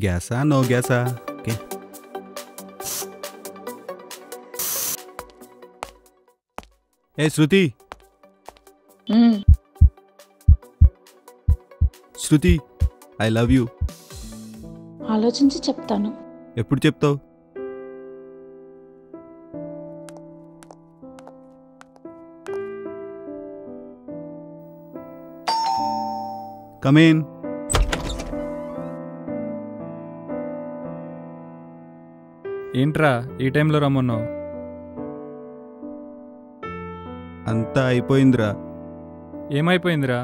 గ్యాసా no గ్యాసా okay ఏ శృతి మ్మ్. శృతి ఐ లవ్ యూ ఆలోచించి చెప్తాను ఎప్పుడు చెప్తావు కమేన్ ఏంట్రా ఈ టైంలో రమ్మన్నావు అంతా అయిపోయిందిరా ఏమైపోయిందిరా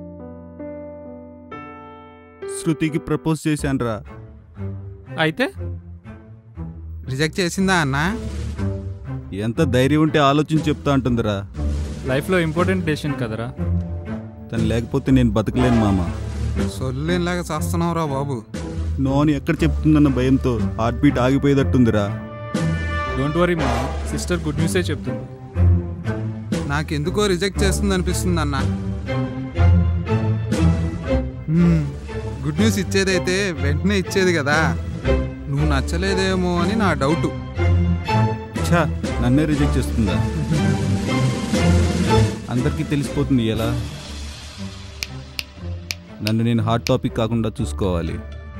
శృతికి ప్రపోజ్ చేశానురా అయితే రిజెక్ట్ చేసిందా అన్న ఎంత ధైర్యం ఉంటే ఆలోచించి చెప్తా అంటుందిరా లైఫ్లో ఇంపార్టెంట్ డెసిషన్ కదరా తను లేకపోతే నేను బతకలేను మామ సొల్లేలాగా చేస్తున్నావురా బాబు నోని ఎక్కడ చెప్తుందన్న భయంతో హార్ట్ బీట్ ఆగిపోయేటట్టుందిరా డోంట్ వరీ మా సిస్టర్ గుడ్ న్యూసే చెప్తుంది నాకెందుకో రిజెక్ట్ చేస్తుంది అనిపిస్తుంది అన్న గుడ్ న్యూస్ ఇచ్చేదైతే వెంటనే ఇచ్చేది కదా నువ్వు నచ్చలేదేమో అని నా డౌట్ ఛా నన్నే రిజెక్ట్ చేస్తుందా అందరికీ తెలిసిపోతుంది ఎలా నన్ను నేను హాట్ టాపిక్ కాకుండా చూసుకోవాలి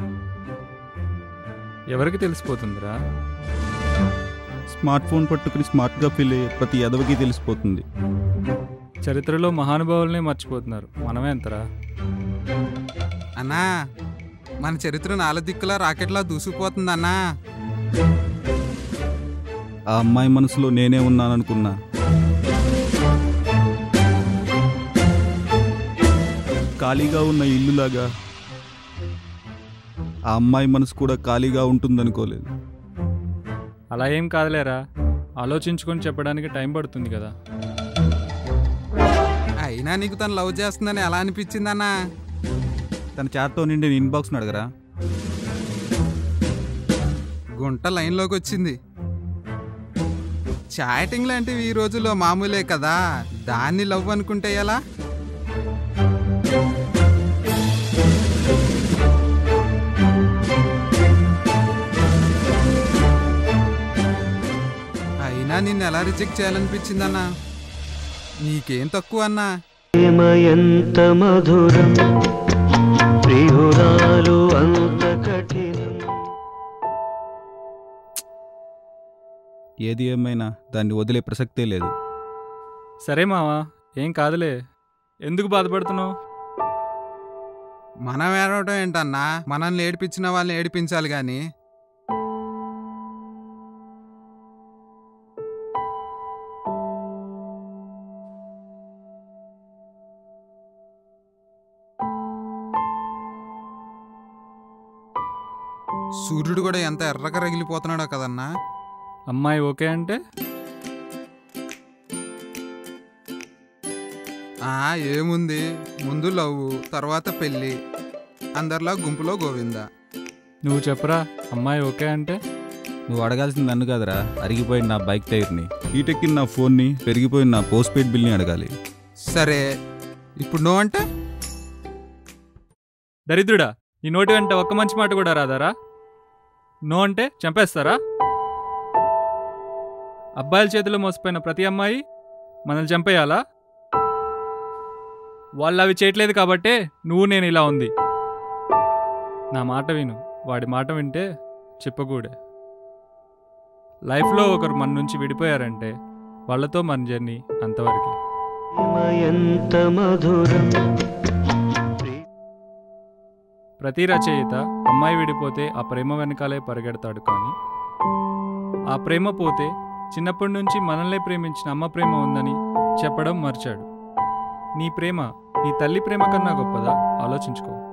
ఎవరికి తెలిసిపోతుందిరా స్మార్ట్ ఫోన్ పట్టుకుని స్మార్ట్గా ఫీల్ అయ్యే ప్రతి ఎదవకి తెలిసిపోతుంది చరిత్రలో మహానుభావులనే మర్చిపోతున్నారు మనమే ఎంతరా అన్నా మన చరిత్ర నాలుగు దిక్కులా రాకెట్లా దూసుకుపోతుంది అన్నా ఆ అమ్మాయి మనసులో నేనే ఉన్నాననుకున్నా ఖాళీగా ఉన్న ఇల్లులాగా ఆ అమ్మాయి మనసు కూడా ఖాళీగా ఉంటుందనుకోలేదు అలా ఏం కాదులేరా ఆలోచించుకొని చెప్పడానికి టైం పడుతుంది కదా అయినా నీకు తను లవ్ చేస్తుందని ఎలా అనిపించింది అన్నా తన చేత్తో నిండి ఇన్బాక్స్ని అడగరా గుంట లైన్లోకి వచ్చింది చాటింగ్ లాంటివి ఈ రోజుల్లో మామూలే కదా దాన్ని లవ్ అనుకుంటే ఎలా అయినా నిన్ను ఎలా రిజెక్ట్ చేయాలనిపించిందన్నా నీకేం తక్కువ అన్నా ప్రేమ ఎంత మధురం ప్రియురాలు అంత కఠినం ఏది ఏమైనా దాన్ని వదిలే ప్రసక్తే లేదు సరే మావా ఏం కాదులే ఎందుకు బాధపడుతున్నావు మనం ఏడవటం ఏంటన్నా మనల్ని ఏడిపించిన వాళ్ళని ఏడిపించాలి కానీ సూర్యుడు కూడా ఎంత ఎర్రగా రగిలిపోతున్నాడో కదన్నా అమ్మాయి ఓకే అంటే ఆ ఏముంది ముందు లవ్ తర్వాత పెళ్ళి అందరిలా గుంపులో గోవింద నువ్వు చెప్పరా అమ్మాయి ఓకే అంటే నువ్వు అడగాల్సింది నన్ను కాదురా అరిగిపోయిన నా బైక్ టైర్ని హీటెక్కిన నా ఫోన్ని పెరిగిపోయిన నా పోస్ట్ పెయిడ్ బిల్ని అడగాలి సరే ఇప్పుడు నువ్వు అంటే దరిద్రుడా ఈ నోటి వెంట ఒక్క మంచి మాట కూడా రాదారా నో అంటే చంపేస్తారా అబ్బాయిల చేతిలో మోసపోయిన ప్రతి అమ్మాయి మనల్ని చంపేయాలా వాళ్ళు అవి చేయట్లేదు కాబట్టే నువ్వు నేను ఇలా ఉంది నా మాట విను వాడి మాట వింటే చెప్పకూడే లైఫ్లో ఒకరు మన నుంచి విడిపోయారంటే వాళ్ళతో మన జర్నీ అంతవరకే ప్రేమ ఎంత మధురం ప్రతి రచయిత అమ్మాయి విడిపోతే ఆ ప్రేమ వెనకాలే పరిగెడతాడు కానీ ఆ ప్రేమ పోతే చిన్నప్పటి నుంచి మనల్నే ప్రేమించిన అమ్మ ప్రేమ ఉందని చెప్పడం మర్చాడు నీ ప్రేమ నీ తల్లి ప్రేమ కన్నా గొప్పదా ఆలోచించుకో